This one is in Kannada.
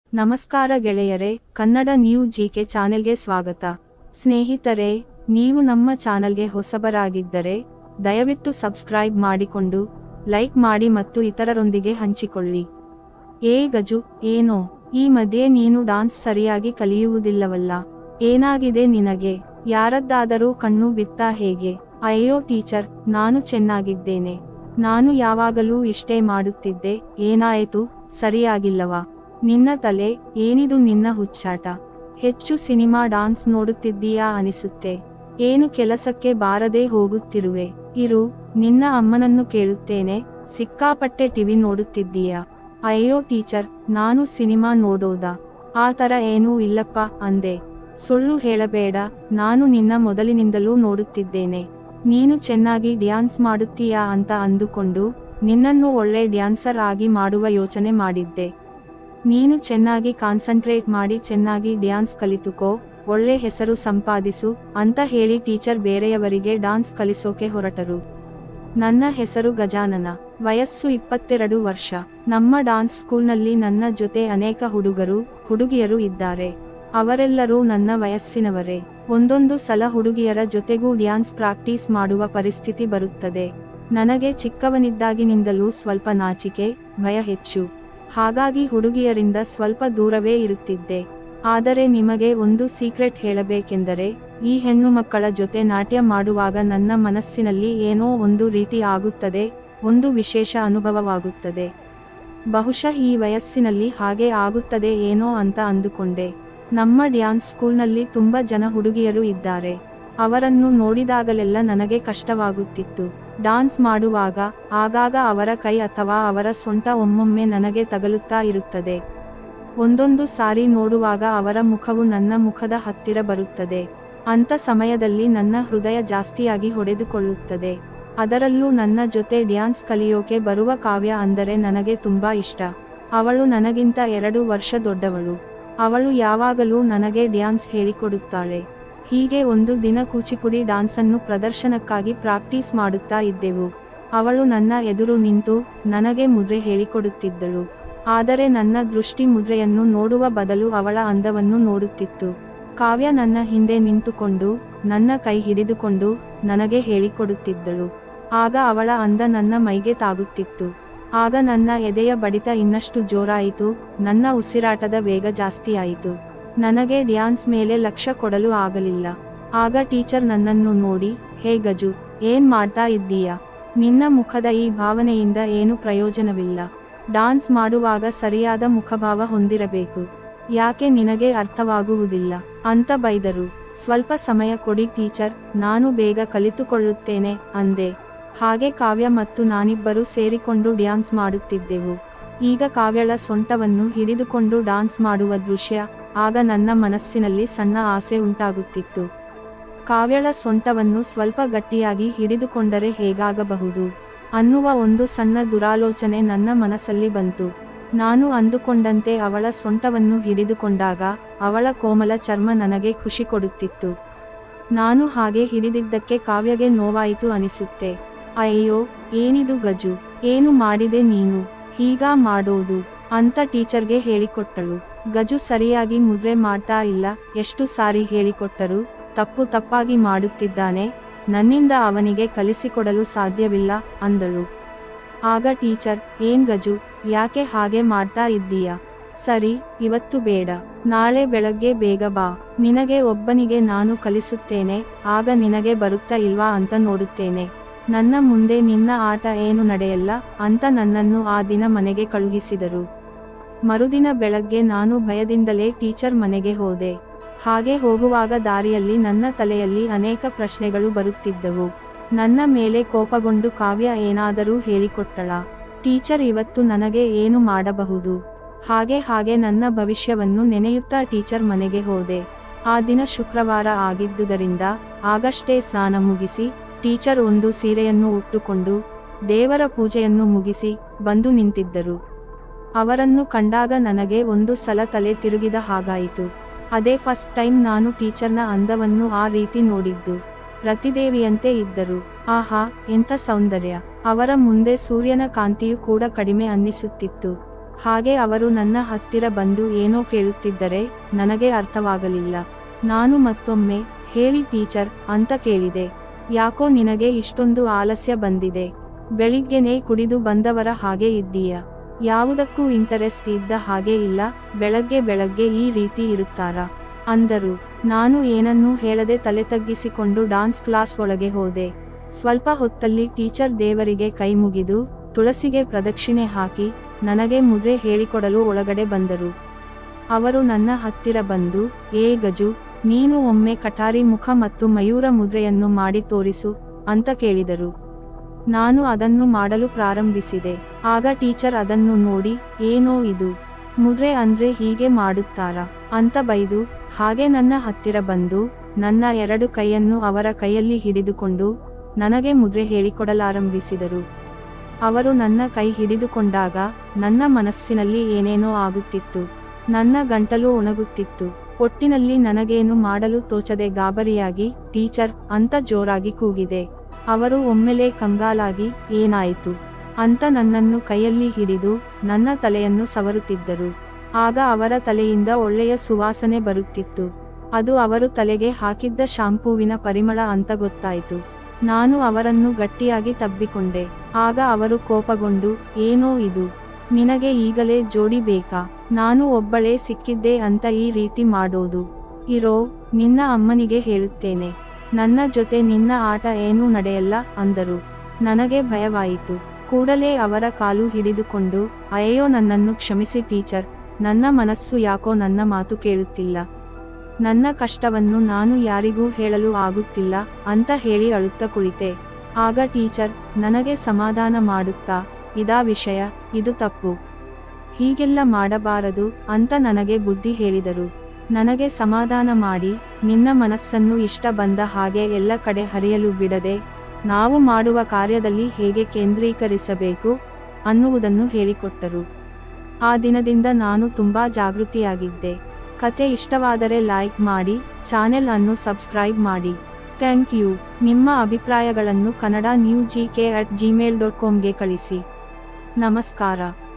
ನಮಸ್ಕಾರ ಗೆಳೆಯರೆ ಕನ್ನಡ ನ್ಯೂ ಜಿಕೆ ಚಾನೆಲ್ಗೆ ಸ್ವಾಗತ ಸ್ನೇಹಿತರೆ ನೀವು ನಮ್ಮ ಚಾನೆಲ್ಗೆ ಹೊಸಬರಾಗಿದ್ದರೆ ದಯವಿಟ್ಟು ಸಬ್ಸ್ಕ್ರೈಬ್ ಮಾಡಿಕೊಂಡು ಲೈಕ್ ಮಾಡಿ ಮತ್ತು ಇತರರೊಂದಿಗೆ ಹಂಚಿಕೊಳ್ಳಿ ಏ ಗಜು ಏನೋ ಈ ಮಧ್ಯೆ ನೀನು ಡಾನ್ಸ್ ಸರಿಯಾಗಿ ಕಲಿಯುವುದಿಲ್ಲವಲ್ಲ ಏನಾಗಿದೆ ನಿನಗೆ ಯಾರದ್ದಾದರೂ ಕಣ್ಣು ಬಿತ್ತಾ ಹೇಗೆ ಅಯ್ಯೋ ಟೀಚರ್ ನಾನು ಚೆನ್ನಾಗಿದ್ದೇನೆ ನಾನು ಯಾವಾಗಲೂ ಇಷ್ಟೇ ಮಾಡುತ್ತಿದ್ದೆ ಏನಾಯಿತು ಸರಿಯಾಗಿಲ್ಲವಾ ನಿನ್ನ ತಲೆ ಏನಿದು ನಿನ್ನ ಹುಚ್ಚಾಟ ಹೆಚ್ಚು ಸಿನಿಮಾ ಡಾನ್ಸ್ ನೋಡುತ್ತಿದ್ದೀಯಾ ಅನಿಸುತ್ತೆ ಏನು ಕೆಲಸಕ್ಕೆ ಬಾರದೆ ಹೋಗುತ್ತಿರುವೆ ಇರು ನಿನ್ನ ಅಮ್ಮನನ್ನು ಕೇಳುತ್ತೇನೆ ಸಿಕ್ಕಾಪಟ್ಟೆ ಟಿವಿ ನೋಡುತ್ತಿದ್ದೀಯಾ ಅಯ್ಯೋ ಟೀಚರ್ ನಾನು ಸಿನಿಮಾ ನೋಡೋದಾ ಆ ಥರ ಏನೂ ಇಲ್ಲಪ್ಪ ಅಂದೆ ಸುಳ್ಳು ಹೇಳಬೇಡ ನಾನು ನಿನ್ನ ಮೊದಲಿನಿಂದಲೂ ನೋಡುತ್ತಿದ್ದೇನೆ ನೀನು ಚೆನ್ನಾಗಿ ಡ್ಯಾನ್ಸ್ ಮಾಡುತ್ತೀಯಾ ಅಂತ ಅಂದುಕೊಂಡು ನಿನ್ನನ್ನು ಒಳ್ಳೆ ಡ್ಯಾನ್ಸರ್ ಆಗಿ ಮಾಡುವ ಯೋಚನೆ ಮಾಡಿದ್ದೆ ನೀನು ಚೆನ್ನಾಗಿ ಕಾನ್ಸಂಟ್ರೇಟ್ ಮಾಡಿ ಚೆನ್ನಾಗಿ ಡ್ಯಾನ್ಸ್ ಕಲಿತುಕೋ ಒಳ್ಳೆ ಹೆಸರು ಸಂಪಾದಿಸು ಅಂತ ಹೇಳಿ ಟೀಚರ್ ಬೇರೆಯವರಿಗೆ ಡಾನ್ಸ್ ಕಲಿಸೋಕೆ ಹೊರಟರು ನನ್ನ ಹೆಸರು ಗಜಾನನ ವಯಸ್ಸು ಇಪ್ಪತ್ತೆರಡು ವರ್ಷ ನಮ್ಮ ಡಾನ್ಸ್ ಸ್ಕೂಲ್ನಲ್ಲಿ ನನ್ನ ಜೊತೆ ಅನೇಕ ಹುಡುಗರು ಹುಡುಗಿಯರು ಇದ್ದಾರೆ ಅವರೆಲ್ಲರೂ ನನ್ನ ವಯಸ್ಸಿನವರೇ ಒಂದೊಂದು ಸಲ ಹುಡುಗಿಯರ ಜೊತೆಗೂ ಡ್ಯಾನ್ಸ್ ಪ್ರಾಕ್ಟೀಸ್ ಮಾಡುವ ಪರಿಸ್ಥಿತಿ ಬರುತ್ತದೆ ನನಗೆ ಚಿಕ್ಕವನಿದ್ದಾಗಿನಿಂದಲೂ ಸ್ವಲ್ಪ ನಾಚಿಕೆ ಭಯ ಹೆಚ್ಚು ಹಾಗಾಗಿ ಹುಡುಗಿಯರಿಂದ ಸ್ವಲ್ಪ ದೂರವೇ ಇರುತ್ತಿದ್ದೆ ಆದರೆ ನಿಮಗೆ ಒಂದು ಸೀಕ್ರೆಟ್ ಹೇಳಬೇಕೆಂದರೆ ಈ ಹೆಣ್ಣು ಮಕ್ಕಳ ಜೊತೆ ನಾಟ್ಯ ಮಾಡುವಾಗ ನನ್ನ ಮನಸ್ಸಿನಲ್ಲಿ ಏನೋ ಒಂದು ರೀತಿ ಆಗುತ್ತದೆ ಒಂದು ವಿಶೇಷ ಅನುಭವವಾಗುತ್ತದೆ ಬಹುಶಃ ಈ ವಯಸ್ಸಿನಲ್ಲಿ ಹಾಗೆ ಆಗುತ್ತದೆ ಏನೋ ಅಂತ ಅಂದುಕೊಂಡೆ ನಮ್ಮ ಡ್ಯಾನ್ಸ್ ಸ್ಕೂಲ್ನಲ್ಲಿ ತುಂಬ ಜನ ಹುಡುಗಿಯರು ಇದ್ದಾರೆ ಅವರನ್ನು ನೋಡಿದಾಗಲೆಲ್ಲ ನನಗೆ ಕಷ್ಟವಾಗುತ್ತಿತ್ತು ಡಾನ್ಸ್ ಮಾಡುವಾಗ ಆಗಾಗ ಅವರ ಕೈ ಅಥವಾ ಅವರ ಸೊಂಟ ಒಮ್ಮೊಮ್ಮೆ ನನಗೆ ತಗಲುತ್ತಾ ಇರುತ್ತದೆ ಒಂದೊಂದು ಸಾರಿ ನೋಡುವಾಗ ಅವರ ಮುಖವು ನನ್ನ ಮುಖದ ಹತ್ತಿರ ಬರುತ್ತದೆ ಅಂಥ ಸಮಯದಲ್ಲಿ ನನ್ನ ಹೃದಯ ಜಾಸ್ತಿಯಾಗಿ ಹೊಡೆದುಕೊಳ್ಳುತ್ತದೆ ಅದರಲ್ಲೂ ನನ್ನ ಜೊತೆ ಡ್ಯಾನ್ಸ್ ಕಲಿಯೋಕೆ ಬರುವ ಕಾವ್ಯ ಅಂದರೆ ನನಗೆ ತುಂಬಾ ಇಷ್ಟ ಅವಳು ನನಗಿಂತ ಎರಡು ವರ್ಷ ದೊಡ್ಡವಳು ಅವಳು ಯಾವಾಗಲೂ ನನಗೆ ಡ್ಯಾನ್ಸ್ ಹೇಳಿಕೊಡುತ್ತಾಳೆ ಹೀಗೆ ಒಂದು ದಿನ ಕೂಚಿಪುಡಿ ಡಾನ್ಸನ್ನು ಪ್ರದರ್ಶನಕ್ಕಾಗಿ ಪ್ರಾಕ್ಟೀಸ್ ಮಾಡುತ್ತಾ ಇದ್ದೆವು ಅವಳು ನನ್ನ ಎದುರು ನಿಂತು ನನಗೆ ಮುದ್ರೆ ಹೇಳಿಕೊಡುತ್ತಿದ್ದಳು ಆದರೆ ನನ್ನ ದೃಷ್ಟಿ ಮುದ್ರೆಯನ್ನು ನೋಡುವ ಬದಲು ಅವಳ ಅಂದವನ್ನು ನೋಡುತ್ತಿತ್ತು ಕಾವ್ಯ ನನ್ನ ಹಿಂದೆ ನಿಂತುಕೊಂಡು ನನ್ನ ಕೈ ಹಿಡಿದುಕೊಂಡು ನನಗೆ ಹೇಳಿಕೊಡುತ್ತಿದ್ದಳು ಆಗ ಅವಳ ಅಂದ ನನ್ನ ಮೈಗೆ ತಾಗುತ್ತಿತ್ತು ಆಗ ನನ್ನ ಎದೆಯ ಬಡಿತ ಇನ್ನಷ್ಟು ಜೋರಾಯಿತು ನನ್ನ ಉಸಿರಾಟದ ವೇಗ ಜಾಸ್ತಿಯಾಯಿತು ನನಗೆ ಡ್ಯಾನ್ಸ್ ಮೇಲೆ ಲಕ್ಷ್ಯ ಕೊಡಲು ಆಗಲಿಲ್ಲ ಆಗ ಟೀಚರ್ ನನ್ನನ್ನು ನೋಡಿ ಹೇ ಗಜು ಏನ್ ಮಾಡ್ತಾ ಇದ್ದೀಯಾ ನಿನ್ನ ಮುಖದ ಈ ಭಾವನೆಯಿಂದ ಏನು ಪ್ರಯೋಜನವಿಲ್ಲ ಡಾನ್ಸ್ ಮಾಡುವಾಗ ಸರಿಯಾದ ಮುಖಭಾವ ಹೊಂದಿರಬೇಕು ಯಾಕೆ ನಿನಗೆ ಅರ್ಥವಾಗುವುದಿಲ್ಲ ಅಂತ ಬೈದರು ಸ್ವಲ್ಪ ಸಮಯ ಕೊಡಿ ಟೀಚರ್ ನಾನು ಬೇಗ ಕಲಿತುಕೊಳ್ಳುತ್ತೇನೆ ಅಂದೆ ಹಾಗೆ ಕಾವ್ಯ ಮತ್ತು ನಾನಿಬ್ಬರು ಸೇರಿಕೊಂಡು ಡ್ಯಾನ್ಸ್ ಮಾಡುತ್ತಿದ್ದೆವು ಈಗ ಕಾವ್ಯಳ ಸೊಂಟವನ್ನು ಹಿಡಿದುಕೊಂಡು ಡಾನ್ಸ್ ಮಾಡುವ ದೃಶ್ಯ ಆಗ ನನ್ನ ಮನಸ್ಸಿನಲ್ಲಿ ಸಣ್ಣ ಆಸೆ ಉಂಟಾಗುತ್ತಿತ್ತು ಕಾವ್ಯಳ ಸೊಂಟವನ್ನು ಸ್ವಲ್ಪ ಗಟ್ಟಿಯಾಗಿ ಹಿಡಿದುಕೊಂಡರೆ ಹೇಗಾಗಬಹುದು ಅನ್ನುವ ಒಂದು ಸಣ್ಣ ದುರಾಲೋಚನೆ ನನ್ನ ಮನಸ್ಸಲ್ಲಿ ಬಂತು ನಾನು ಅಂದುಕೊಂಡಂತೆ ಅವಳ ಸೊಂಟವನ್ನು ಹಿಡಿದುಕೊಂಡಾಗ ಅವಳ ಕೋಮಲ ಚರ್ಮ ನನಗೆ ಖುಷಿ ಕೊಡುತ್ತಿತ್ತು ನಾನು ಹಾಗೆ ಹಿಡಿದಿದ್ದಕ್ಕೆ ಕಾವ್ಯಗೆ ನೋವಾಯಿತು ಅನಿಸುತ್ತೆ ಅಯ್ಯೋ ಏನಿದು ಗಜು ಏನು ಮಾಡಿದೆ ನೀನು ಹೀಗ ಮಾಡೋದು ಅಂತ ಟೀಚರ್ಗೆ ಹೇಳಿಕೊಟ್ಟಳು ಗಜು ಸರಿಯಾಗಿ ಮುದ್ರೆ ಮಾಡ್ತಾ ಇಲ್ಲ ಎಷ್ಟು ಸಾರಿ ಹೇಳಿಕೊಟ್ಟರು ತಪ್ಪು ತಪ್ಪಾಗಿ ಮಾಡುತ್ತಿದ್ದಾನೆ ನನ್ನಿಂದ ಅವನಿಗೆ ಕಲಿಸಿಕೊಡಲು ಸಾಧ್ಯವಿಲ್ಲ ಅಂದಳು ಆಗ ಟೀಚರ್ ಏನ್ ಗಜು ಯಾಕೆ ಹಾಗೆ ಮಾಡ್ತಾ ಇದ್ದೀಯಾ ಸರಿ ಇವತ್ತು ಬೇಡ ನಾಳೆ ಬೆಳಗ್ಗೆ ಬೇಗ ಬಾ ನಿನಗೆ ಒಬ್ಬನಿಗೆ ನಾನು ಕಲಿಸುತ್ತೇನೆ ಆಗ ನಿನಗೆ ಬರುತ್ತಾ ಇಲ್ವಾ ಅಂತ ನೋಡುತ್ತೇನೆ ನನ್ನ ಮುಂದೆ ನಿನ್ನ ಆಟ ಏನು ನಡೆಯಲ್ಲ ಅಂತ ನನ್ನನ್ನು ಆ ದಿನ ಮನೆಗೆ ಕಳುಹಿಸಿದರು ಮರುದಿನ ಬೆಳಗ್ಗೆ ನಾನು ಭಯದಿಂದಲೇ ಟೀಚರ್ ಮನೆಗೆ ಹೋದೆ ಹಾಗೆ ಹೋಗುವಾಗ ದಾರಿಯಲ್ಲಿ ನನ್ನ ತಲೆಯಲ್ಲಿ ಅನೇಕ ಪ್ರಶ್ನೆಗಳು ಬರುತ್ತಿದ್ದವು ನನ್ನ ಮೇಲೆ ಕೋಪಗೊಂಡು ಕಾವ್ಯ ಏನಾದರೂ ಹೇಳಿಕೊಟ್ಟಳ ಟೀಚರ್ ಇವತ್ತು ನನಗೆ ಏನು ಮಾಡಬಹುದು ಹಾಗೆ ಹಾಗೆ ನನ್ನ ಭವಿಷ್ಯವನ್ನು ನೆನೆಯುತ್ತಾ ಟೀಚರ್ ಮನೆಗೆ ಹೋದೆ ಆ ದಿನ ಶುಕ್ರವಾರ ಆಗಿದ್ದುದರಿಂದ ಆಗಷ್ಟೇ ಸ್ನಾನ ಮುಗಿಸಿ ಟೀಚರ್ ಒಂದು ಸೀರೆಯನ್ನು ಉಟ್ಟುಕೊಂಡು ದೇವರ ಪೂಜೆಯನ್ನು ಮುಗಿಸಿ ಬಂದು ನಿಂತಿದ್ದರು ಅವರನ್ನು ಕಂಡಾಗ ನನಗೆ ಒಂದು ಸಲ ತಲೆ ತಿರುಗಿದ ಹಾಗಾಯಿತು ಅದೇ ಫಸ್ಟ್ ಟೈಮ್ ನಾನು ಟೀಚರ್ನ ಅಂದವನ್ನು ಆ ರೀತಿ ನೋಡಿದ್ದು ರತಿದೇವಿಯಂತೆ ಇದ್ದರು ಆಹಾ ಎಂಥ ಸೌಂದರ್ಯ ಅವರ ಮುಂದೆ ಸೂರ್ಯನ ಕಾಂತಿಯು ಕೂಡ ಕಡಿಮೆ ಅನ್ನಿಸುತ್ತಿತ್ತು ಹಾಗೆ ಅವರು ನನ್ನ ಹತ್ತಿರ ಬಂದು ಏನೋ ಕೇಳುತ್ತಿದ್ದರೆ ನನಗೆ ಅರ್ಥವಾಗಲಿಲ್ಲ ನಾನು ಮತ್ತೊಮ್ಮೆ ಹೇಳಿ ಟೀಚರ್ ಅಂತ ಕೇಳಿದೆ ಯಾಕೋ ನಿನಗೆ ಇಷ್ಟೊಂದು ಆಲಸ್ಯ ಬಂದಿದೆ ಬೆಳಿಗ್ಗೆನೇ ಕುಡಿದು ಬಂದವರ ಹಾಗೆ ಇದ್ದೀಯ ಯಾವುದಕ್ಕೂ ಇಂಟರೆಸ್ಟ್ ಇದ್ದ ಹಾಗೆ ಇಲ್ಲ ಬೆಳಗ್ಗೆ ಬೆಳಗ್ಗೆ ಈ ರೀತಿ ಇರುತ್ತಾರಾ ಅಂದರು ನಾನು ಏನನ್ನೂ ಹೇಳದೆ ತಲೆ ತಗ್ಗಿಸಿಕೊಂಡು ಡಾನ್ಸ್ ಕ್ಲಾಸ್ ಒಳಗೆ ಹೋದೆ ಸ್ವಲ್ಪ ಹೊತ್ತಲ್ಲಿ ಟೀಚರ್ ದೇವರಿಗೆ ಕೈ ಮುಗಿದು ತುಳಸಿಗೆ ಪ್ರದಕ್ಷಿಣೆ ಹಾಕಿ ನನಗೆ ಮುದ್ರೆ ಹೇಳಿಕೊಡಲು ಒಳಗಡೆ ಬಂದರು ಅವರು ನನ್ನ ಹತ್ತಿರ ಬಂದು ಏ ಗಜು ನೀನು ಒಮ್ಮೆ ಕಠಾರಿ ಮುಖ ಮತ್ತು ಮಯೂರ ಮುದ್ರೆಯನ್ನು ಮಾಡಿ ತೋರಿಸು ಅಂತ ಕೇಳಿದರು ನಾನು ಅದನ್ನು ಮಾಡಲು ಪ್ರಾರಂಭಿಸಿದೆ ಆಗ ಟೀಚರ್ ಅದನ್ನು ನೋಡಿ ಏನೋ ಇದು ಮುದ್ರೆ ಅಂದ್ರೆ ಹೀಗೆ ಮಾಡುತ್ತಾರಾ ಅಂತ ಬೈದು ಹಾಗೆ ನನ್ನ ಹತ್ತಿರ ಬಂದು ನನ್ನ ಎರಡು ಕೈಯನ್ನು ಅವರ ಕೈಯಲ್ಲಿ ಹಿಡಿದುಕೊಂಡು ನನಗೆ ಮುದ್ರೆ ಹೇಳಿಕೊಡಲಾರಂಭಿಸಿದರು ಅವರು ನನ್ನ ಕೈ ಹಿಡಿದುಕೊಂಡಾಗ ನನ್ನ ಮನಸ್ಸಿನಲ್ಲಿ ಏನೇನೋ ಆಗುತ್ತಿತ್ತು ನನ್ನ ಗಂಟಲು ಒಣಗುತ್ತಿತ್ತು ಒಟ್ಟಿನಲ್ಲಿ ನನಗೇನು ಮಾಡಲು ತೋಚದೆ ಗಾಬರಿಯಾಗಿ ಟೀಚರ್ ಅಂತ ಜೋರಾಗಿ ಕೂಗಿದೆ ಅವರು ಒಮ್ಮೆಲೆ ಕಂಗಾಲಾಗಿ ಏನಾಯಿತು ಅಂತ ನನ್ನನ್ನು ಕೈಯಲ್ಲಿ ಹಿಡಿದು ನನ್ನ ತಲೆಯನ್ನು ಸವರುತ್ತಿದ್ದರು ಆಗ ಅವರ ತಲೆಯಿಂದ ಒಳ್ಳೆಯ ಸುವಾಸನೆ ಬರುತ್ತಿತ್ತು ಅದು ಅವರು ತಲೆಗೆ ಹಾಕಿದ್ದ ಶಾಂಪೂವಿನ ಪರಿಮಳ ಅಂತ ಗೊತ್ತಾಯಿತು ನಾನು ಅವರನ್ನು ಗಟ್ಟಿಯಾಗಿ ತಬ್ಬಿಕೊಂಡೆ ಆಗ ಅವರು ಕೋಪಗೊಂಡು ಏನೋ ಇದು ನಿನಗೆ ಈಗಲೇ ಜೋಡಿ ಬೇಕಾ ನಾನು ಒಬ್ಬಳೇ ಸಿಕ್ಕಿದ್ದೆ ಅಂತ ಈ ರೀತಿ ಮಾಡೋದು ಇರೋ ನಿನ್ನ ಅಮ್ಮನಿಗೆ ಹೇಳುತ್ತೇನೆ ನನ್ನ ಜೊತೆ ನಿನ್ನ ಆಟ ಏನೂ ನಡೆಯಲ್ಲ ಅಂದರು ನನಗೆ ಭಯವಾಯಿತು ಕೂಡಲೇ ಅವರ ಕಾಲು ಹಿಡಿದುಕೊಂಡು ಅಯ್ಯೋ ನನ್ನನ್ನು ಕ್ಷಮಿಸಿ ಟೀಚರ್ ನನ್ನ ಮನಸ್ಸು ಯಾಕೋ ನನ್ನ ಮಾತು ಕೇಳುತ್ತಿಲ್ಲ ನನ್ನ ಕಷ್ಟವನ್ನು ನಾನು ಯಾರಿಗೂ ಹೇಳಲು ಆಗುತ್ತಿಲ್ಲ ಅಂತ ಹೇಳಿ ಅಳುತ್ತಾ ಕುಳಿತೆ ಆಗ ಟೀಚರ್ ನನಗೆ ಸಮಾಧಾನ ಮಾಡುತ್ತಾ ಇದಾ ವಿಷಯ ಇದು ತಪ್ಪು ಹೀಗೆಲ್ಲ ಮಾಡಬಾರದು ಅಂತ ನನಗೆ ಬುದ್ಧಿ ಹೇಳಿದರು ನನಗೆ ಸಮಾಧಾನ ಮಾಡಿ ನಿನ್ನ ಮನಸ್ಸನ್ನು ಇಷ್ಟ ಬಂದ ಹಾಗೆ ಎಲ್ಲ ಕಡೆ ಹರಿಯಲು ಬಿಡದೆ ನಾವು ಮಾಡುವ ಕಾರ್ಯದಲ್ಲಿ ಹೇಗೆ ಕೇಂದ್ರೀಕರಿಸಬೇಕು ಅನ್ನುವುದನ್ನು ಹೇಳಿಕೊಟ್ಟರು ಆ ದಿನದಿಂದ ನಾನು ತುಂಬಾ ಜಾಗೃತಿಯಾಗಿದ್ದೆ ಕತೆ ಇಷ್ಟವಾದರೆ ಲೈಕ್ ಮಾಡಿ ಚಾನೆಲ್ ಅನ್ನು ಸಬ್ಸ್ಕ್ರೈಬ್ ಮಾಡಿ ಥ್ಯಾಂಕ್ ಯು ನಿಮ್ಮ ಅಭಿಪ್ರಾಯಗಳನ್ನು Kannada new G K at Gmail dot ಕಾಮ್ಗೆ ಕಳಿಸಿ ನಮಸ್ಕಾರ